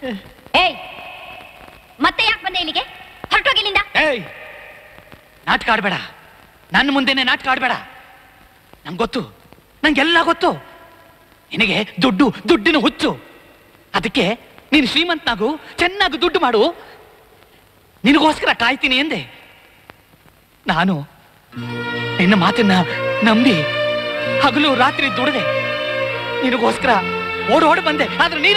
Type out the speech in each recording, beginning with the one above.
ಏಯ್ ಮತ್ತೆ ಯಾಕೆ ಬಂದೆ ಇಲ್ಲಿಗೆ ಹೊರಟೋಗಿಲ್ಲಿಂದ ಏಯ್ ನಾಟಕ ಆಡ್ಬೇಡ ನನ್ನ ಮುಂದೆನೆ ನಾಟಕ ಆಡ್ಬೇಡ ನಂಗೆ ಗೊತ್ತು ನಂಗೆಲ್ಲ ಗೊತ್ತು ನಿನಗೆ ದುಡ್ಡು ದುಡ್ಡಿನ ಹುಚ್ಚು ಅದಕ್ಕೆ ನೀನು ಶ್ರೀಮಂತನಾಗು ಚೆನ್ನಾಗಿ ದುಡ್ಡು ಮಾಡು ನಿನಗೋಸ್ಕರ ಕಾಯ್ತೀನಿ ಎಂದೆ ನಾನು ನಿನ್ನ ಮಾತನ್ನ ನಂಬಿ ಹಗಲು ರಾತ್ರಿ ದುಡದೆ ನಿನಗೋಸ್ಕರ ಓಡ್ ಓಡ್ ಬಂದೆ ಆದ್ರೆ ನೀನು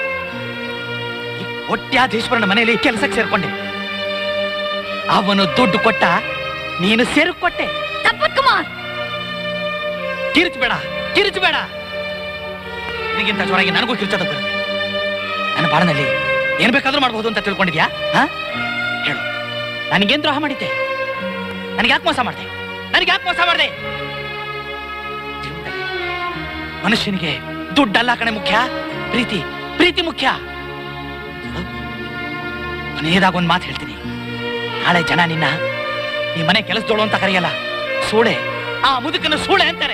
ಈ ಕೋಟ್ಯಾಧೀಶ್ವರನ ಮನೆಯಲ್ಲಿ ಕೆಲಸಕ್ಕೆ ಸೇರ್ಕೊಂಡೆ ಅವನು ದುಡ್ಡು ಕೊಟ್ಟ ನೀನು ಸೇರು ಕೊಟ್ಟೆ ತಪ್ಪತ್ ಕುಮಾರ್ ಕಿರಿಚಬೇಡ ಕಿರಿಚಬೇಡ ನಿನಗಿಂತ ಜೋರಾಗಿ ನನಗೂ ಕಿರ್ಚೋದಕ್ಕೆ ಬರುತ್ತೆ ನನ್ನ ಬಾಳನಲ್ಲಿ ಏನ್ ಬೇಕಾದ್ರೂ ಮಾಡಬಹುದು ಅಂತ ತಿಳ್ಕೊಂಡಿದ್ಯಾ ಹಾ ಹೇಳು ನನಗೇನ್ ದ್ರೋಹ ಮಾಡಿದ್ದೆ ನನಗೆ ಯಾಕೆ ಮೋಸ ಮಾಡಿದೆ ನನಗೆ ಯಾಕೆ ಮೋಸ ಮಾಡಿದೆ ಜೀವನದಲ್ಲಿ ಮನುಷ್ಯನಿಗೆ ದುಡ್ಡಲ್ಲ ಕಣೆ ಮುಖ್ಯ ಪ್ರೀತಿ ಪ್ರೀತಿ ಮುಖ್ಯ ನೋಡು, ಕೊನೆಯದಾಗ ಒಂದು ಮಾತು ಹೇಳ್ತೀನಿ ನಾಳೆ ಜನ ನಿನ್ನ ಈ ಮನೆ ಕೆಲಸದೋಳು ಅಂತ ಕರೆಯಲ್ಲ ಸೂಳೆ ಆ ಮುದುಕನ ಸೂಳೆ ಅಂತಾರೆ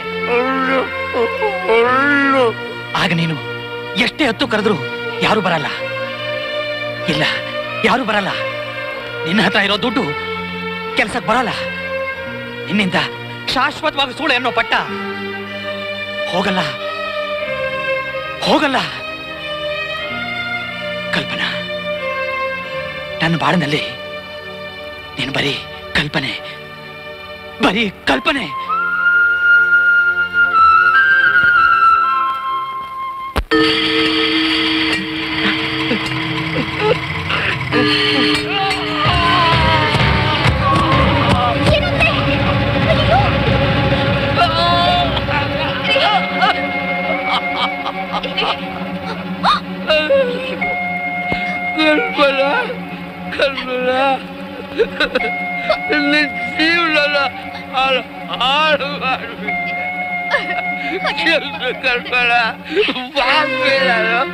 ಆಗ ನೀನು ಎಷ್ಟೇ ಹೊತ್ತು ಕರೆದ್ರು ಯಾರು ಬರಲ್ಲ ಇಲ್ಲ ಯಾರು ಬರಲ್ಲ ನಿನ್ನ ಹತ್ರ ಇರೋ ದುಡ್ಡು ಕೆಲ್ಸಕ್ಕೆ ಬರಲ್ಲ ನಿನ್ನಿಂದ ಶಾಶ್ವತವಾಗಿ ಸೂಳೆ ಅನ್ನೋ ಪಟ್ಟ ಹೋಗಲ್ಲ ಹೋಗಲ್ಲ ಕಲ್ಪನಾ ನನ್ನ ಬಾಳಿನಲ್ಲಿ ನೀನು ಬರೀ ಕಲ್ಪನೆ ಬರೀ ಕಲ್ಪನೆ ಕಲ್ಪನಾ ಕಲ್ಪನಾ ನಿನ್ನ ಜೀವನ ಹಾಳು ಹಾಳು ಮಾಡ್ಬಿಟ್ಟೆ ಕೆಲಸ ಕಲ್ಪನ ಬಾಗ್ಬೇಡ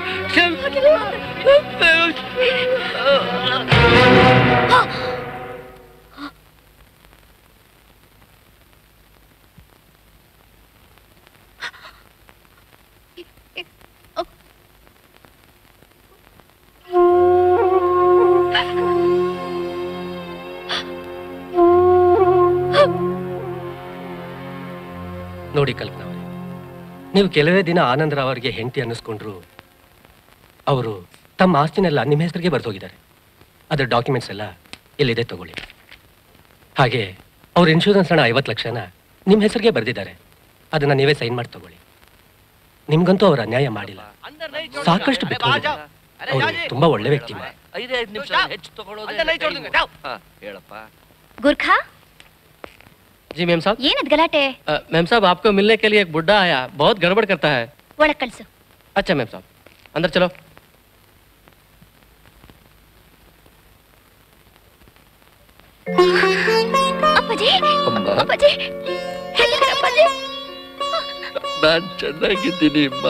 ನೋಡಿ ಕಲ್ಪನಾ ಅವರೇ ನೀವು ಕೆಲವೇ ದಿನ ಆನಂದರಾವ್ ಅವರಿಗೆ ಹೆಂಡತಿ ಅನ್ನಿಸ್ಕೊಂಡ್ರು ಅವರು ತಮ್ಮ ಆಸ್ತಿನೆಲ್ಲ ನಿಮ್ಮ ಹೆಸರಿಗೆ ಬರೆದೋಗಿದ್ದಾರೆ ಅದರ ಡಾಕ್ಯುಮೆಂಟ್ಸ್ ಎಲ್ಲ ಇಲ್ಲಿದೆ ತಗೊಳ್ಳಿ ಹಾಗೆ ಅವ್ರ ಇನ್ಶೂರೆನ್ಸ್ ಹಣ ಐವತ್ತು ಲಕ್ಷನ ನಿಮ್ಮ ಹೆಸರಿಗೆ ಬರೆದಿದ್ದಾರೆ ಅದನ್ನ ನೀವೇ ಸೈನ್ ಮಾಡಿ ತಗೊಳ್ಳಿ ನಿಮ್ಗಂತೂ ಅವ್ರು ಅನ್ಯಾಯ ಮಾಡಿಲ್ಲ ಸಾಕಷ್ಟು ಬೆಕ್ಕೊಂಡಿದ್ದಾರೆ. ಅವ್ರು ತುಂಬಾ ಒಳ್ಳೆ ವ್ಯಕ್ತಿ ಮಾ. ಐದೇ ಐದು ನಿಮಿಷ ಹೆಚ್ಚು ತಗೊಳ್ಳೋದೇ ಹಾ, ಹೇಳಪ್ಪ ಗುರ್ಖಾ जी मैम साहब ಏನದ್ ಗಲಾಟೆ अ, मैम साहब आपको मिलने के लिए एक बुढ़ा आया बहुत गड़बड़ करता है ಒಳಗ್ ಕಳ್ಸು अच्छा मैम साहब अंदर चलो ಅಪ್ಪಾಜಿ ಅಮ್ಮ ಅಪ್ಪಾಜಿ ಹೇಗಿದ್ದೀರ ಅಪ್ಪಾಜಿ ನಾನ್ ಚೆನ್ನಾಗಿದ್ದೀನಿ ಅಮ್ಮ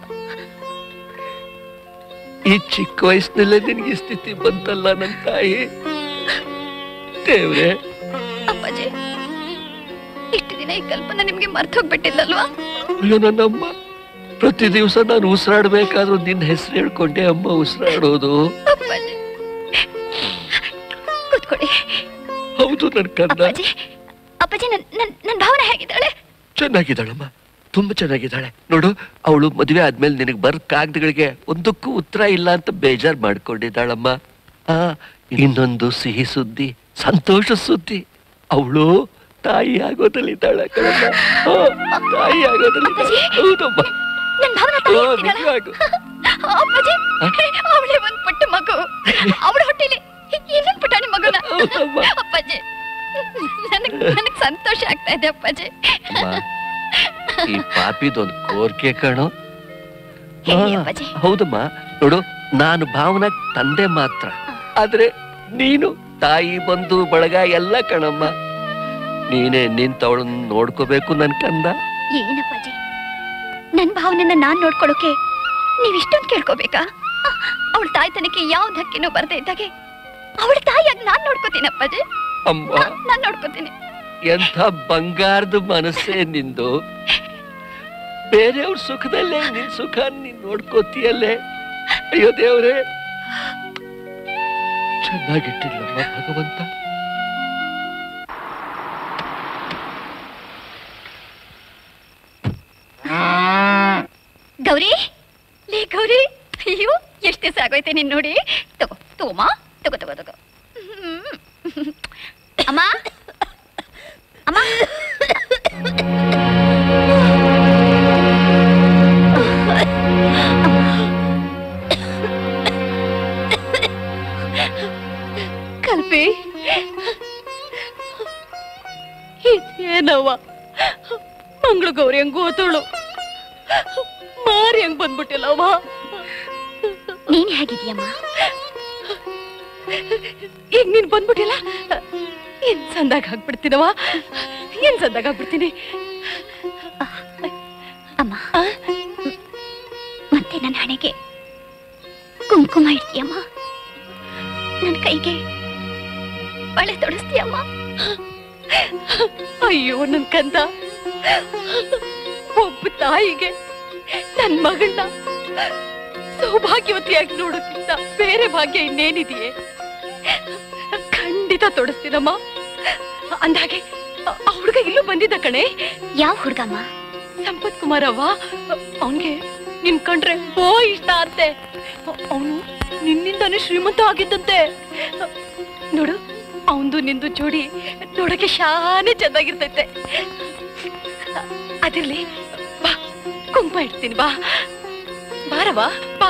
ಈ ಚಿಕ್ಕ ವಯಸ್ಸಿನಲ್ಲೇ ನಿನ್ಗೆ ಈ ಸ್ಥಿತಿ ಬಂತಲ್ಲ ನನ್ನ ತಾಯಿ ದೇವ್ರೆ ಅಪ್ಪಾಜಿ ಇಷ್ಟು ದಿನ ಈ ಕಲ್ಪನೆ ನಿಮ್ಗೆ ಮರ್ತು ಹೋಗ್ಬಿಟ್ಟಿಲ್ಲಲ್ವಾ ಅಯ್ಯೋ ನನ್ನಮ್ಮ ಪ್ರತಿ ದಿವಸ ನಾನು ಉಸಿರಾಡ್ಬೇಕಾದ್ರೂ ನಿನ್ನ ಹೆಸರು ಹೇಳ್ಕೊಂಡೆ ಅಮ್ಮ ಉಸಿರಾಡೋದು ಅಪ್ಪಾಜಿ ಕೂತ್ಕೊಳ್ಳಿ ಹೌದು ನನ್ ಕಂದ ಅಪ್ಪಾಜಿ ಅಪ್ಪಾಜಿ ನನ್ ನನ್ ನನ್ ಭಾವನೆ ಹೇಗಿದ್ದಾಳೆ ಚೆನ್ನಾಗಿದ್ದಾಳಮ್ಮ ತುಂಬಾ ಚೆನ್ನಾಗಿದ್ದಾಳೆ ನೋಡು ಅವಳು ಮದುವೆ ಆದ್ಮೇಲೆ ನಿನಗೆ ಬರ್ ಕಾಗದಗಳಿಗೆ ಒಂದಕ್ಕೂ ಉತ್ತರ ಇಲ್ಲ ಅಂತ ಬೇಜಾರ್ ಮಾಡ್ಕೊಂಡಿದ್ದಾಳಮ್ಮ ಆ ಇನ್ನೊಂದು ಸಿಹಿ ಸುದ್ದಿ ಸಂತೋಷ ಸುದ್ದಿ ಅವಳು ತಾಯಿ ಆಗೋದಲ್ಲಿದ್ದಾಳೆ ಕಣಮ್ಮ ಆ, ತಾಯಿ ಆಗೋದಲ್ಲಿದ್ದಾಳೆ ಹೌದಮ್ಮ ನನ್ ಭಾವನೆ ಓ, ತಾಯಿ ಆಗ್ತಿದ್ದಾಳ? ನಿಜವಾಗೂ. ಅಪ್ಪಾಜಿ ಅವಳೇ ಒಂದ್ ಪುಟ್ಟ ಮಗು ಅವಳ ಹೊಟ್ಟೆಲಿ ಇನ್ನೊಂದ್ ಪುಟಾಣಿ ಮಗುನ ಹೌದಮ್ಮ. ಅಪ್ಪಾಜಿ ನನಗ್ ನನಗ್ ಸಂತೋಷ ಆಗ್ತಾ ಇದೆ ಅಪ್ಪಾಜಿ ಅಮ್ಮ, ಈ ಪಾಪಿದೊಂದು ಕೋರ್ಕೆ ಕಣೋ ಹೇಳಿ ಆ, ಅಪ್ಪಾಜಿ ಹೌದಮ್ಮ ನೋಡು ನಾನು ಭಾವನ ತಂದೆ ಮಾತ್ರ ಆದ್ರೆ ನೀನು ತಾಯಿ ಬಂಧು ಬಳಗ ಎಲ್ಲ ಕಣಮ್ಮ ನೀನೇ ನಿಂತವಳನ್ನ ನೋಡ್ಕೋಬೇಕು ನನ್ ಕಂದ ಏನಪ್ಪಾಜಿ ನನ್ ಭಾವನೆನ ನಾನ್ ನೋಡ್ಕೊಳಕ್ಕೆ ನೀವ್ ಇಷ್ಟೊಂದು ಕೇಳ್ಕೋಬೇಕಾ ಅವಳ ತಾಯ್ತನಕ್ಕೆ ಯಾವ ಧಕ್ಕೆನೂ ಬರ್ದೇ ಇದ್ದಾಗೆ ಅವಳ ತಾಯಿಯಾಗಿ ನಾನ್ ನೋಡ್ಕೋತೀನಿ ಅಪ್ಪಾಜಿ ಅಮ್ಮ ನಾನ್ ನೋಡ್ಕೋತೀನಿ ಎಂಥ ಬಂಗಾರದ ಮನಸ್ಸೇ ನಿಂದು ಬೇರೆಯವ್ರ ಸುಖದಲ್ಲೇ ನಿನ್ ಸುಖ ನೀನ್ ನೋಡ್ಕೋತೀಯಲ್ಲೇ ಅಯ್ಯೋ ದೇವ್ರೆ ಚೆನ್ನಾಗಿಟ್ಟಿಲ್ಲಮ್ಮ ಭಗವಂತ ಗೌರಿ ಲೇ ಗೌರಿ ಅಯ್ಯೋ ಎಷ್ಟು ದಿವಸ ಆಗೋಯ್ತೆ ನೀನ್ ನೋಡಿ ತಗೋ ತಗೋಮ್ಮ ತಗೋ ತಗೋ ತಗೋ ಹ್ಮ್. ಅಮ್ಮ ಅಮ್ಮ ಕಲ್ಪಿ ಇದೇನವ್ವ ಮಂಗಳು ಗೌರಿ ಹಂಗ್ ಗೋತೋಳು ಮಾರಿ ಹಂಗ್ ಬಂದ್ಬಿಟ್ಟಿಲ್ಲವ್ವ ನೀನ್ ಹೇಗಿದೀಯಮ್ಮ ಈಗ ನೀನ್ ಬಂದ್ಬಿಟ್ಟಿಲ್ಲ ಏನ್ ಸಂದಾಗ ಹಾಕ್ಬಿಡ್ತೀನವ ಏನ್ ಸಂದಾಗ ಹಾಕ್ಬಿಡ್ತೀನಿ ಅಮ್ಮ ಮತ್ತೆ ನನ್ನ ಹಣೆಗೆ ಕುಂಕುಮ ಇಡ್ತೀಯಮ್ಮ ನನ್ನ ಕೈಗೆ ಬಳೆ ತೊಡಸ್ತೀಯಮ್ಮ ಅಯ್ಯೋ ನನ್ ಕಂದ ಒಬ್ಬ ತಾಯಿಗೆ ನನ್ ಮಗಳನ್ನ ಸೌಭಾಗ್ಯವತಿಯಾಗಿ ನೋಡೋಕ್ಕಿಂತ ಬೇರೆ ಭಾಗ್ಯ ಇನ್ನೇನಿದೆಯೇ ಖಂಡಿತ ತೊಡಸ್ತೀನಮ್ಮ ಅಂದಾಗೆ ಆ- ಆ ಹುಡುಗ ಇಲ್ಲೂ ಬಂದಿದ್ದ ಕಣೆ ಯಾವ ಹುಡ್ಗಮ್ಮ ಸಂಪತ್ ಕುಮಾರ್ ಅವ್ವ ಅವನ್ಗೆ ನಿನ್ ಕಂಡ್ರೆ ಬೋ ಇಷ್ಟ ಅಂತೆ ಅವನು ನಿನ್ನಿಂದಾನೇ ಶ್ರೀಮಂತ ಆಗಿದ್ದಂತೆ ನೋಡು ಅವಂದು ನಿಂದು ಜೋಡಿ ನೋಡಕ್ಕೆ ಶಾನೆ ಚೆನ್ನಾಗಿರ್ತೈತೆ ಅದಿರ್ಲಿ ಬಾ ಕುಂಕುಮ ಇಡ್ತೀನಿ ಬಾ ಬಾರವ ಬಾ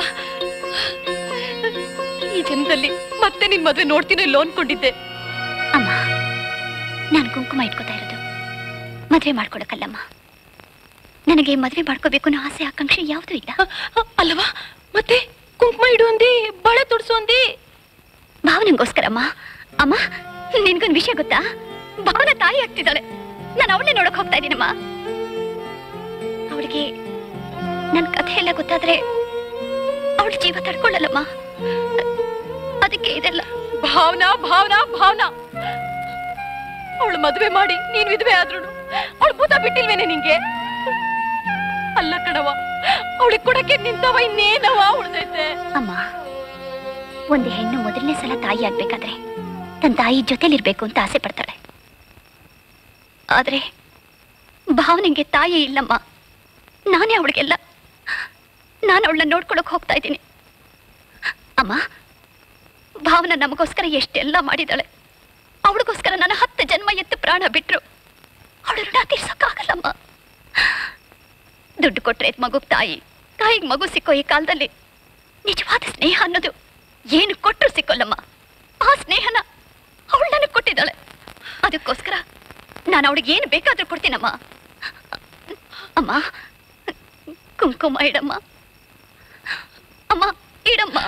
ಈ ಜನ್ಮದಲ್ಲಿ ಮತ್ತೆ ನಿನ್ ಮದ್ವೆ ನೋಡ್ತೀನೋ ಇಲ್ಲೋ ಅನ್ಕೊಂಡಿದ್ದೆ ಅಮ್ಮ ನಾನು ಕುಂಕುಮ ಇಟ್ಕೋತಾ ಇರೋದು ಮದ್ವೆ ಮಾಡ್ಕೊಡಕ್ಕಲ್ಲಮ್ಮ ನನಗೆ ಮದ್ವೆ ಮಾಡ್ಕೋಬೇಕು ಅನ್ನೋ ಆಸೆ ಆಕಾಂಕ್ಷೆ ಯಾವುದೂ ಇಲ್ಲ ಅಲ್ಲವಾ ಮತ್ತೆ ಕುಂಕುಮ ಇಡು ಅಂದಿ ಬಳೆ ತೊಡ್ಸು ಅಂದಿ ಭಾವನಂಗೋಸ್ಕರಮ್ಮ ಅಮ್ಮ ನಿನ್ಗೊಂದು ವಿಷಯ ಗೊತ್ತಾ ಭಾವನ ತಾಯಿ ಆಗ್ತಿದ್ದಾಳೆ ನಾನು ಅವಳನ್ನೇ ನೋಡಕ್ ಹೋಗ್ತಾ ಇದ್ದೀನಮ್ಮ ಅವಳಿಗೆ ನನ್ ಕಥೆ ಎಲ್ಲ ಗೊತ್ತಾದ್ರೆ ಅವಳ ಜೀವ ತಡ್ಕೊಳ್ಳಲ್ಲಮ್ಮ ಅದಕ್ಕೆ ಇದೆಲ್ಲ ಭಾವನಾ ಭಾವನಾ ಭಾವನಾ ಅವಳು ಮದುವೆ ಮಾಡಿ ನೀನ್ ವಿಧವೆ ಆದ್ರೂ ಅವಳು ಭೂತ ಬಿಟ್ಟಿಲ್ವೇನೆ ನಿಂಗೆ ಅಲ್ಲ ಕಣವ ಅವಳಿಗೆ ಕೊಡಕ್ಕೆ ನಿಂತವ ಇನ್ನೇನವ ಉಳ್ದೈತೆ ಅಮ್ಮ ಒಂದು ಹೆಣ್ಣು ಮೊದಲನೇ ಸಲ ತಾಯಿ ಆಗ್ಬೇಕಾದ್ರೆ ತನ್ನ ತಾಯಿ ಜೊತೆಲಿರ್ಬೇಕು ಅಂತ ಆಸೆ ಪಡ್ತಾಳೆ ಆದ್ರೆ ಭಾವನೆಗೆ ತಾಯಿ ಇಲ್ಲಮ್ಮ ನಾನೇ ಅವಳಿಗೆಲ್ಲ ನಾನು ಅವಳನ್ನ ನೋಡ್ಕೊಳಕ್ ಹೋಗ್ತಾ ಇದ್ದೀನಿ ಅಮ್ಮ ಭಾವನ ನಮಗೋಸ್ಕರ ಎಷ್ಟೆಲ್ಲ ಮಾಡಿದಾಳೆ ಅವಳಿಗೋಸ್ಕರ ನನ್ನ ಹತ್ತು ಜನ್ಮ ಎತ್ತು ಪ್ರಾಣ ಬಿಟ್ರು ಅವಳು ಋಣ ತೀರ್ಸಕ್ಕಾಗಲ್ಲಮ್ಮ ದುಡ್ಡು ಕೊಟ್ರೆ ಮಗುಗ್ ತಾಯಿ ತಾಯಿಗೆ ಮಗು ಸಿಕ್ಕೋ ಈ ಕಾಲದಲ್ಲಿ ನಿಜವಾದ ಸ್ನೇಹ ಅನ್ನೋದು ಏನು ಕೊಟ್ಟರು ಸಿಕ್ಕೋಲ್ಲಮ್ಮ ಆ ಸ್ನೇಹನ ಅವಳು ನನಗೆ ಕೊಟ್ಟಿದ್ದಾಳೆ ಅದಕ್ಕೋಸ್ಕರ ನಾನು ಅವಳಿಗೆ ಏನು ಬೇಕಾದ್ರೂ ಕೊಡ್ತೀನಮ್ಮ ಅಮ್ಮ ಕುಂಕುಮ ಇಡಮ್ಮ ಅಮ್ಮ ಇಡಮ್ಮ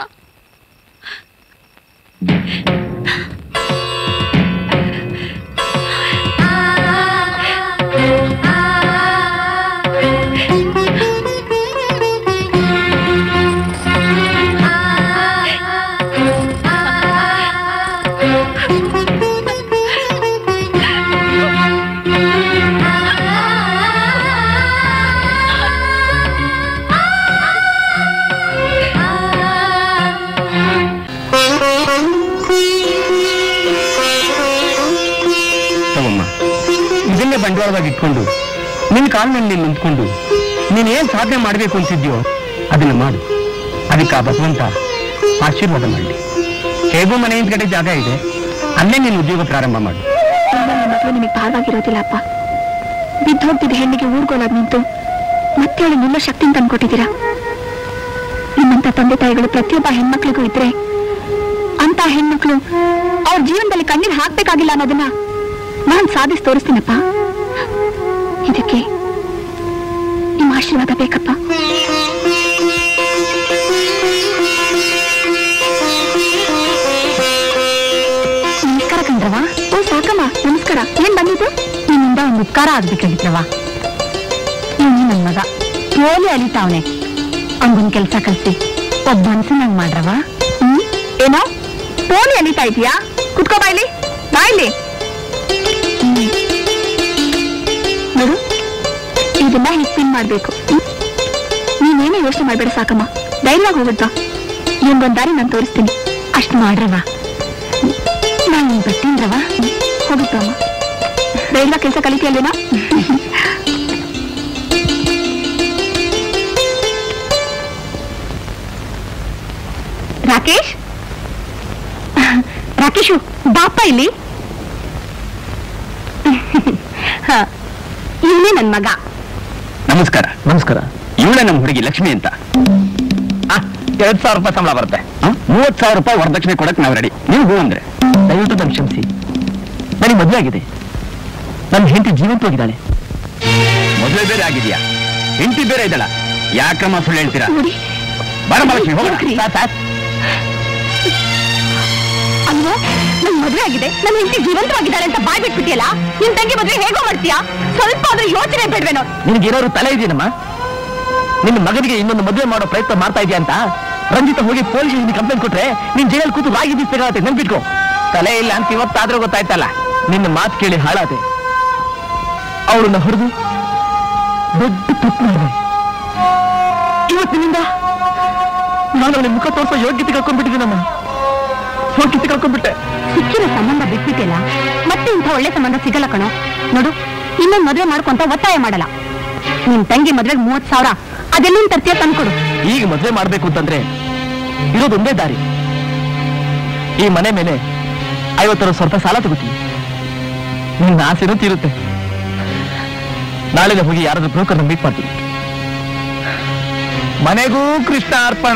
ತಗೊಮ್ಮ ಇದನ್ನೇ ಬಂಡವಾಳವಾಗಿ ಇಟ್ಕೊಂಡು ನಿನ್ನ ಕಾಲಿನಲ್ಲಿ ನೀನು ನಿಂತ್ಕೊಂಡು ನೀನು ಏನ್ ಸಾಧನೆ ಮಾಡಬೇಕು ಅಂತಿದ್ಯೋ ಅದನ್ನ ಮಾಡು ಅದಕ್ಕೆ ಆ ಭಗವಂತ ಆಶೀರ್ವಾದ ಮಾಡಲಿ ಹೇಗೂ ಮನೆ ಹಿಂದ್ಗಡೆ ಜಾಗ ಇದೆ ಅಲ್ಲೇ ನೀನು ಉದ್ಯೋಗ ಪ್ರಾರಂಭ ಮಾಡು ನನ್ನ ಮಗಳು ನಿಮಗೆ ಭಾರವಾಗಿರೋದಿಲ್ಲ ಅಪ್ಪ ಬಿದ್ದು ಹೋಗ್ತಿದ್ದ ಹೆಣ್ಣಿಗೆ ಊರ್ಗೋಲಾಗ್ ನಿಂತು ಮತ್ತೆ ಅವಳು ನಿಲ್ಲ ಶಕ್ತಿನ ತಂದ್ಕೊಟ್ಟಿದ್ದೀರಾ ನಿಮ್ಮಂತ ತಂದೆ ತಾಯಿಗಳು ಪ್ರತಿಯೊಬ್ಬ ಹೆಣ್ಮಕ್ಳಿಗೂ ಇದ್ರೆ ಅಂತ ಹೆಣ್ಮಕ್ಳು ಅವ್ರ ಜೀವನದಲ್ಲಿ ಕಣ್ಣೀರ್ ಹಾಕ್ಬೇಕಾಗಿಲ್ಲ ಅನ್ನೋದನ್ನ ನಾನ್ ಸಾಧಿಸಿ ತೋರಿಸ್ತೀನಪ್ಪ ಇದಕ್ಕೆ ನಿಮ್ಮ ಆಶೀರ್ವಾದ ಬೇಕಪ್ಪ ನಮಸ್ಕಾರ ಕಂಡ್ರವ ಓ ಸಾಕಮ್ಮ ನಮಸ್ಕಾರ ಏನ್ ಬಂದಿದ್ದು ನಿನ್ನಿಂದ ಒಂದು ಉಪಕಾರ ಆಗ್ಬೇಕಾಗಿದ್ರವ ಇವನು ನನ್ ಮಗ ಪೋಲಿ ಅಲಿತಾವನೆ ಅವನಿಗೊಂದು ಕೆಲಸ ಕಲ್ಸಿ ಒಬ್ಬ ಮನ್ಸನ್ನಂಗ್ ಮಾಡ್ರವ ಹ್ಮ್ ಏನೋ ಪೋಲಿ ಅಲಿತಾ ಇದೀಯಾ ಕುತ್ಕೋ ಬಾಯ್ಲಿ ಬಾಯ್ಲಿ ನೋಡು ಇದನ್ನ ಹಿಟ್ ಪಿನ್ ಮಾಡ್ಬೇಕು ಹ್ಮ್? ನೀನೇನೇ ಯೋಚನೆ ಮಾಡ್ಬೇಡ ಸಾಕಮ್ಮ ಧೈರ್ಯವಾಗಿ ಹೋಗುತ್ತಾ ಇವನ್ಗೊಂದ್ ದಾರಿ ನಾನು ತೋರಿಸ್ತೀನಿ ಅಷ್ಟು ಮಾಡ್ರವ ನಾನು ಬರ್ತೀನ್ರವ ಹೋಗುತ್ತಮ್ಮ ಬೇಗ ಕೆಲಸ ಕಲಿತೀಯಲ್ಲೇನಾ ರಾಕೇಶ್ ರಾಕೇಶು ಬಾಪ ಇಲ್ಲಿ ಇವನೇ ನನ್ ಮಗ ನಮಸ್ಕಾರ ನಮಸ್ಕಾರ ಇವಳೇ ನಮ್ಮ ಹುಡುಗಿ ಲಕ್ಷ್ಮಿ ಅಂತ ಎರಡ್ ಸಾವಿರ ರೂಪಾಯಿ ಸಂಬಳ ಬರುತ್ತೆ ಮೂವತ್ ಸಾವಿರ ರೂಪಾಯಿ ವರದಕ್ಷಿಣೆ ಕೊಡಕ್ ನಾವು ರೆಡಿ ನೀವು ಹೂ ಅಂದ್ರೆ ದಯವಿಟ್ಟು ನನ್ ಕ್ಷಮಿಸಿ ನನಗೆ ಮದುವೆ ಆಗಿದೆ ನನ್ನ ಹೆಂಡತಿ ಜೀವಂತವಾಗಿದ್ದಾಳೆ ಮದುವೆ ಬೇರೆ ಆಗಿದೆಯಾ ಹೆಂಡತಿ ಬೇರೆ ಇದ್ದಲ್ಲ ಯಾಕಮ್ಮ ಸುಳ್ಳು ಹೇಳ್ತೀರಾ ನೋಡಿ ಬರ ಲಕ್ಷ್ಮಿ ಹೋಗೋಣ ಹೋಗ್ರಿ. ಸಾಕ್, ಸಾಕ್. ಅಲ್ವಾ ನನ್ ಮದುವೆ ಆಗಿದೆ ನನ್ನ ಹೆಂಡತಿ ಜೀವಂತವಾಗಿದ್ದಾಳೆ ಅಂತ ಬಾಯ್ ಬಿಟ್ಬಿಟ್ಟಿಯಲ್ಲ ನಿನ್ ತಂಗಿ ಮದುವೆ ಹೇಗೋ ಮಾಡ್ತೀಯಾ ಸ್ವಲ್ಪ ಆದ್ರೂ ಯೋಚನೆ ಬೇಡ್ವೇನೋ ನಿನಗಿರೋರು ತಲೆ ಇದೆಯಮ್ಮ ನಿನ್ನ ಮಗನಿಗೆ ಇನ್ನೊಂದು ಮದುವೆ ಮಾಡೋ ಪ್ರಯತ್ನ ಮಾಡ್ತಾ ಇದೆಯಾ ಅಂತ ರಂಜಿತ ಹೋಗಿ ಪೊಲೀಸ್ ಕಂಪ್ಲೇಂಟ್ ಕೊಟ್ರೆ ನೀನ್ ಜೈಲಲ್ಲಿ ಕೂತು ರಾಗಿ ಬೀಸ್ಬೇಕಾಗತ್ತೆ ನೆನ್ಪಿಟ್ಕೋ ತಲೆ ಇಲ್ಲ ಅಂತ ಇವತ್ತಾದ್ರೂ ಗೊತ್ತಾಯ್ತಲ್ಲ ನಿನ್ನ ಮಾತು ಕೇಳಿ ಹಾಳಾದೆ ಅವಳನ್ನ ಹೊಡೆದು ದೊಡ್ಡ ತಪ್ಪು ಮಾಡಿದೆ ಇವತ್ತಿನಿಂದ ನಾನು ಅವಳ ಮುಖ ತೋರಿಸೋ ಯೋಗ್ಯತೆ ಕಳ್ಕೊಂಡ್ಬಿಟ್ಟಿದ್ದೀನಮ್ಮ ಯೋಗ್ಯತೆ ಕಳ್ಕೊಂಡ್ಬಿಟ್ಟೆ ಸಿಕ್ಕಿರೋ ಸಂಬಂಧ ಬಿಟ್ಬಿಟ್ಟಿಲ್ಲ ಮತ್ತೆ ಇಂಥ ಒಳ್ಳೆ ಸಂಬಂಧ ಸಿಗಲ್ಲ ಕಣೋ ನೋಡು ಇನ್ನೊಂದ್ ಮದುವೆ ಮಾಡ್ಕೊಂತ ಒತ್ತಾಯ ಮಾಡಲ್ಲ ನಿನ್ ತಂಗಿ ಮದ್ವೆಗೆ ಮೂವತ್ ಸಾವಿರ ಅದೆಲ್ಲಿಂದ ತರ್ತೀಯ ತಂದ್ಕೊಡು ಈಗ ಮದುವೆ ಮಾಡ್ಬೇಕು ಅಂತಂದ್ರೆ ಇರೋದೊಂದೇ ದಾರಿ ಈ ಮನೆ ಮೇಲೆ ಐವತ್ತರ ಸಾವಿರ ರೂಪಾಯಿ ಸಾಲ ತಗೋತೀನಿ ನಿನ್ನ ಆಸೆನೂ ತೀರುತ್ತೆ ನಾಳೆಗೆ ಹೋಗಿ ಯಾರಾದ್ರೂ ಬ್ರೋಕರ್ನ ಮೀಟ್ ಮಾಡ್ತೀನಿ ಮನೆಗೂ ಕೃಷ್ಣ ಅರ್ಪಣ